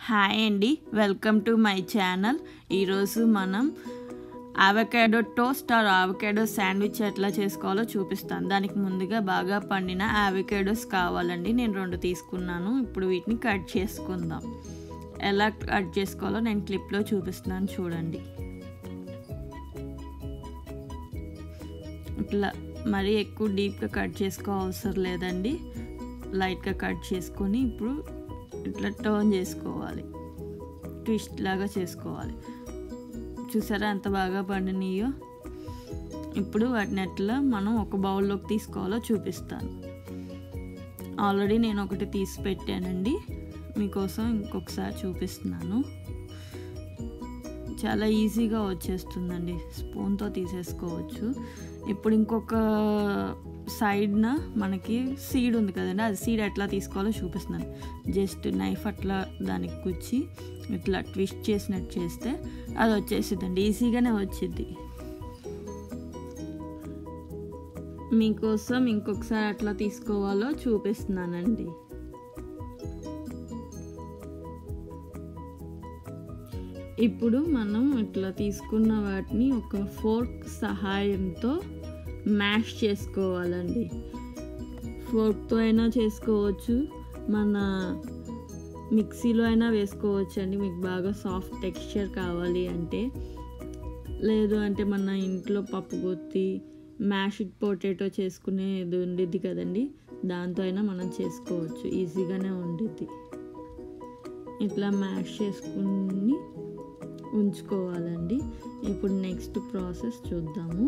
hi అండి welcome to my channel ఈరోజు మనం avocado toast or avocado sandwich ఎట్లా చేసుకోవాలో చూపిస్తాను దానికి ముందుగా బాగా పండిన ఆవకాడోస్ కావాలండి నేను రెండు తీసుకున్నాను ఇప్పుడు వీటిని కట్ చేసుకుందాం ఎలా కట్ చేసుకోవాలో నేను క్లిప్లో చూపిస్తున్నాను చూడండి ఇట్లా మరీ ఎక్కువ డీప్గా కట్ చేసుకో అవసరం లేదండి లైట్గా కట్ చేసుకొని ఇప్పుడు ఇట్లా టర్న్ చేసుకోవాలి ట్విస్ట్ లాగా చేసుకోవాలి చూసారా ఎంత బాగా పండినాయో ఇప్పుడు వాటిని ఎట్లా మనం ఒక బౌల్లోకి తీసుకోవాలో చూపిస్తాను ఆల్రెడీ నేను ఒకటి తీసి పెట్టానండి మీకోసం ఇంకొకసారి చూపిస్తున్నాను చాలా ఈజీగా వచ్చేస్తుందండి స్పూన్తో తీసేసుకోవచ్చు ఇప్పుడు ఇంకొక సైడ్న మనకి సీడ్ ఉంది కదండి అది సీడ్ ఎట్లా తీసుకోవాలో చూపిస్తున్నాను జస్ట్ నైఫ్ అట్లా దానికి గుచ్చి ఇట్లా ట్విస్ట్ చేసినట్టు చేస్తే అది వచ్చేసిద్దండి ఈజీగానే వచ్చింది మీకోసం ఇంకొకసారి అట్లా తీసుకోవాలో చూపిస్తున్నానండి ఇప్పుడు మనం ఇట్లా తీసుకున్న వాటిని ఒక ఫోర్క్ సహాయంతో మ్యాష్ చేసుకోవాలండి ఫోర్క్తో అయినా చేసుకోవచ్చు మన మిక్సీలో అయినా వేసుకోవచ్చు అండి మీకు బాగా సాఫ్ట్ టెక్స్చర్ కావాలి అంటే లేదు అంటే మన ఇంట్లో పప్పు గుత్తి మ్యాష్డ్ పొటాటో చేసుకునేది ఉండిద్ది కదండి దాంతో అయినా మనం చేసుకోవచ్చు ఈజీగానే ఉండిద్ది ఇట్లా మ్యాష్ చేసుకుని ఉంచుకోవాలండి ఇప్పుడు నెక్స్ట్ ప్రాసెస్ చూద్దాము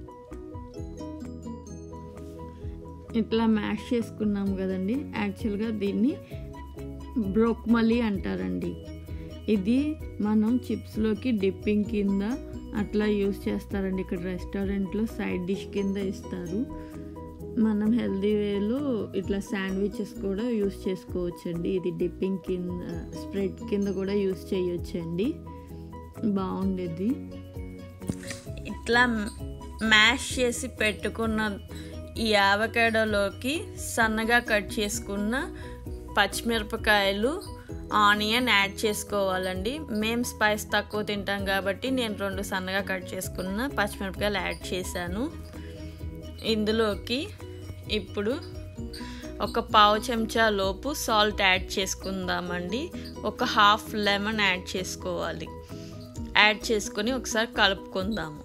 ఇట్లా మ్యాష్ చేసుకున్నాము కదండి యాక్చువల్గా దీన్ని బ్రోక్మలీ అంటారండి ఇది మనం చిప్స్లోకి డిప్పింగ్ కింద అట్లా యూస్ చేస్తారండి ఇక్కడ రెస్టారెంట్లో సైడ్ డిష్ కింద ఇస్తారు మనం హెల్దీ వేలో ఇట్లా శాండ్విచెస్ కూడా యూస్ చేసుకోవచ్చండి ఇది డిప్పింగ్ కింద స్ప్రెడ్ కింద కూడా యూస్ చేయొచ్చండి బాగుండేది ఇట్లా మ్యాష్ చేసి పెట్టుకున్న ఈ ఆవకాడోలోకి సన్నగా కట్ చేసుకున్న పచ్చిమిరపకాయలు ఆనియన్ యాడ్ చేసుకోవాలండి మేము స్పైస్ తక్కువ తింటాం కాబట్టి నేను రెండు సన్నగా కట్ చేసుకున్న పచ్చిమిరపకాయలు యాడ్ చేశాను ఇందులోకి ఇప్పుడు ఒక పావు చెంచా లోపు సాల్ట్ యాడ్ చేసుకుందామండి ఒక హాఫ్ లెమన్ యాడ్ చేసుకోవాలి యాడ్ చేసుకొని ఒకసారి కలుపుకుందాము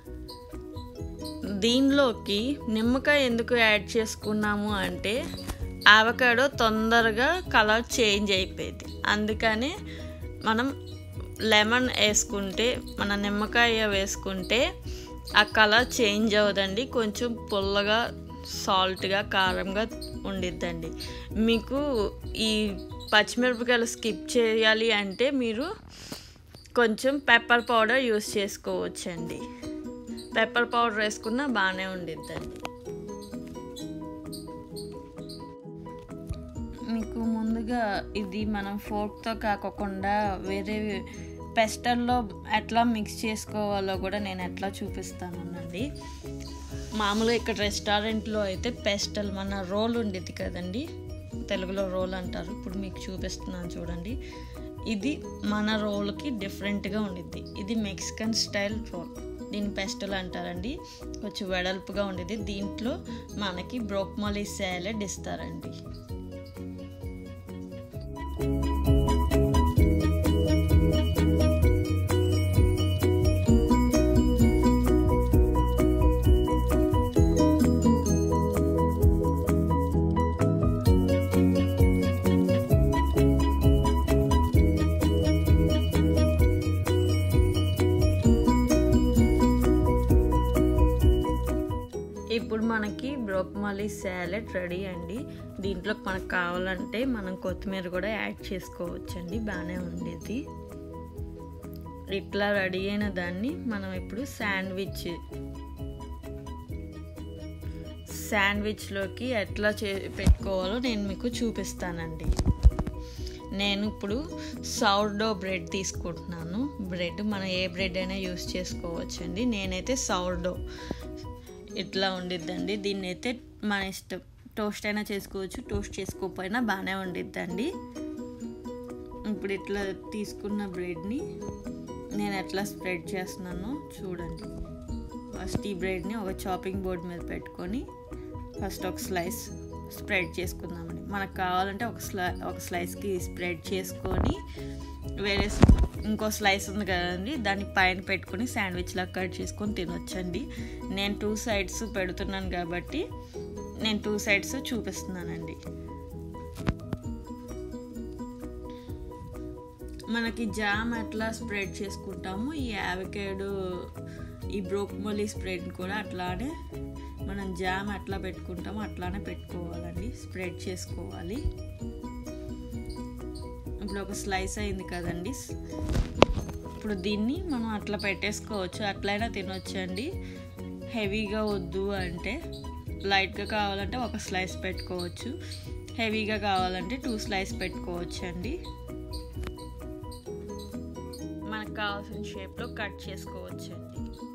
దీనిలోకి నిమ్మకాయ ఎందుకు యాడ్ చేసుకున్నాము అంటే ఆవకాడో తొందరగా కలర్ చేంజ్ అయిపోయింది అందుకని మనం లెమన్ వేసుకుంటే మన నిమ్మకాయ వేసుకుంటే ఆ కలర్ చేంజ్ అవ్వదండి కొంచెం పుల్లగా సాల్ట్గా కారంగా ఉండిద్దండి మీకు ఈ పచ్చిమిరపకాయలు స్కిప్ చేయాలి అంటే మీరు కొంచెం పెప్పర్ పౌడర్ యూస్ చేసుకోవచ్చండి పెప్పర్ పౌడర్ వేసుకున్నా బాగానే ఉండిద్దండి మీకు ముందుగా ఇది మనం ఫోర్క్తో కాకుండా వేరే పెస్టల్లో ఎట్లా మిక్స్ చేసుకోవాలో కూడా నేను ఎట్లా చూపిస్తానండి మామూలుగా ఇక్కడ రెస్టారెంట్లో అయితే పెస్టల్ మన రోల్ ఉండేది కదండి తెలుగులో రోల్ అంటారు ఇప్పుడు మీకు చూపిస్తున్నాను చూడండి ఇది మన రోల్కి డిఫరెంట్గా ఉండిద్ది ఇది మెక్సికన్ స్టైల్ రోల్ దీన్ని పెస్టల్ అంటారండి కొంచెం వెడల్పుగా ఉండేది దీంట్లో మనకి బ్రోక్మలీ సాలెడ్ ఇస్తారండి ఇప్పుడు మనకి బ్రోక్మలీ సాలెడ్ రెడీ అండి దీంట్లో మనకు కావాలంటే మనం కొత్తిమీర కూడా యాడ్ చేసుకోవచ్చండి బాగానే ఉండేది ఇట్లా రెడీ అయిన దాన్ని మనం ఇప్పుడు శాండ్విచ్ శాండ్విచ్లోకి ఎట్లా చే పెట్టుకోవాలో నేను మీకు చూపిస్తానండి నేను ఇప్పుడు సౌర్డో బ్రెడ్ తీసుకుంటున్నాను బ్రెడ్ మనం ఏ బ్రెడ్ అయినా యూస్ చేసుకోవచ్చండి నేనైతే సౌర్డో ఇట్లా ఉండిద్దండి దీన్ని అయితే మన ఇష్టం టోస్ట్ అయినా చేసుకోవచ్చు టోస్ట్ చేసుకోకపోయినా బాగానే ఉండిద్దండి ఇప్పుడు ఇట్లా తీసుకున్న బ్రెడ్ని నేను ఎట్లా స్ప్రెడ్ చేస్తున్నానో చూడండి ఫస్ట్ ఈ బ్రెడ్ని ఒక చాపింగ్ బోర్డ్ మీద పెట్టుకొని ఫస్ట్ ఒక స్లైస్ స్ప్రెడ్ చేసుకుందామండి మనకు కావాలంటే ఒక స్లై ఒక స్లైస్కి స్ప్రెడ్ చేసుకొని వేరే స్- ఇంకో స్లైస్ ఉంది కదండి దాన్ని పైన పెట్టుకొని శాండ్విచ్ లాగా కట్ చేసుకొని తినొచ్చండి నేను టూ సైడ్స్ పెడుతున్నాను కాబట్టి నేను టూ సైడ్స్ చూపిస్తున్నానండి మనకి జామ్ ఎట్లా స్ప్రెడ్ చేసుకుంటాము ఈ యావకేడు ఈ బ్రోక్మోలీ స్ప్రెడ్ కూడా అట్లానే మనం జామ్ ఎట్లా పెట్టుకుంటామో అట్లానే పెట్టుకోవాలండి స్ప్రెడ్ చేసుకోవాలి ఇప్పుడు ఒక స్లైస్ అయింది కదండి ఇప్పుడు దీన్ని మనం అట్లా పెట్టేసుకోవచ్చు అట్లయినా తినొచ్చు అండి హెవీగా వద్దు అంటే లైట్గా కావాలంటే ఒక స్లైస్ పెట్టుకోవచ్చు హెవీగా కావాలంటే టూ స్లైస్ పెట్టుకోవచ్చు అండి మనకు కావాల్సిన షేప్లో కట్ చేసుకోవచ్చు అండి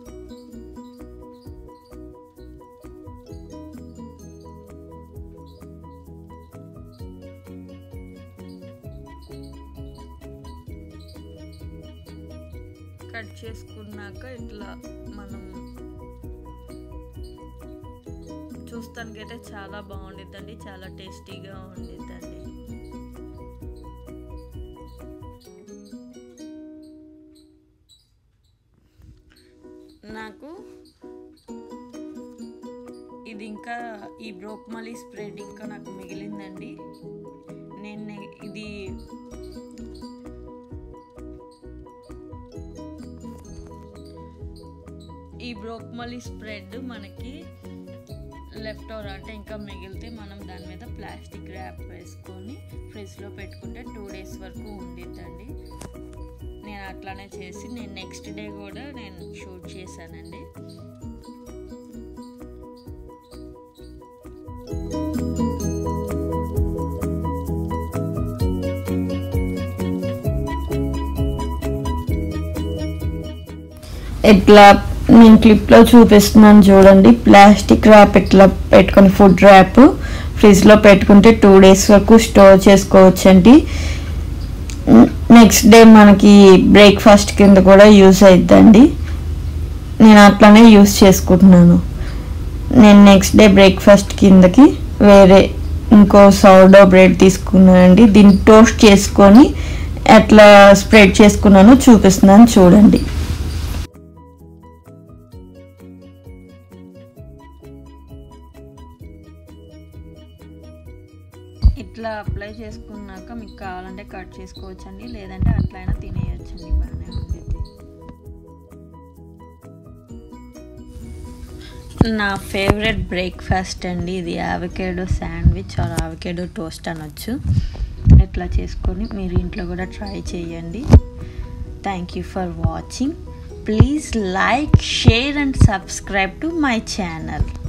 కట్ చేసుకున్నాక ఇట్లా మనం చూస్తానికైతే చాలా బాగుండిద్దండి చాలా టేస్టీగా ఉండిద్దండి నాకు ఇది ఇంకా ఈ బ్రోక్మలీ స్ప్రెడ్ ఇంకా నాకు మిగిలిందండి నేను నె- ఇది ఈ బ్రోక్మలీ స్ప్రెడ్ మనకి లెఫ్ట్ ఓవర్ అంటే ఇంకా మిగిలితే మనం దాని మీద ప్లాస్టిక్ ర్యాప్ వేసుకొని ఫ్రిడ్జ్లో పెట్టుకుంటే టూ డేస్ వరకు ఉండిద్దండి నేను అట్లానే చేసి నేను నెక్స్ట్ డే కూడా నేను షూట్ చేశానండి ఇట్లా నేను క్లిప్లో చూపిస్తున్నాను చూడండి ప్లాస్టిక్ ర్యాప్ ఇట్లా పెట్టుకొని ఫుడ్ ర్యాప్ ఫ్రిడ్జ్లో పెట్టుకుంటే టూ డేస్ వరకు స్టోర్ చేసుకోవచ్చండి నెక్స్ట్ డే మనకి బ్రేక్ఫాస్ట్ కింద కూడా యూస్ అవుతుందండి నేను అట్లానే యూస్ చేసుకుంటున్నాను నేను నెక్స్ట్ డే బ్రేక్ఫాస్ట్ కిందకి వేరే ఇంకో సౌడో బ్రెడ్ తీసుకున్నానండి దీన్ని టోస్ట్ చేసుకొని ఎట్లా స్ప్రెడ్ చేసుకున్నానో చూపిస్తున్నాను చూడండి ఇట్లా అప్లై చేసుకున్నాక మీకు కావాలంటే కట్ చేసుకోవచ్చండి లేదంటే అట్లయినా తినేయచ్చండి బాగానే ఉండేది నా ఫేవరెట్ బ్రేక్ఫాస్ట్ అండి ఇది avocado sandwich or avocado toast అనొచ్చు ఇట్లా చేసుకొని మీరు ఇంట్లో కూడా ట్రై చేయండి thank you for watching please like share and subscribe to my channel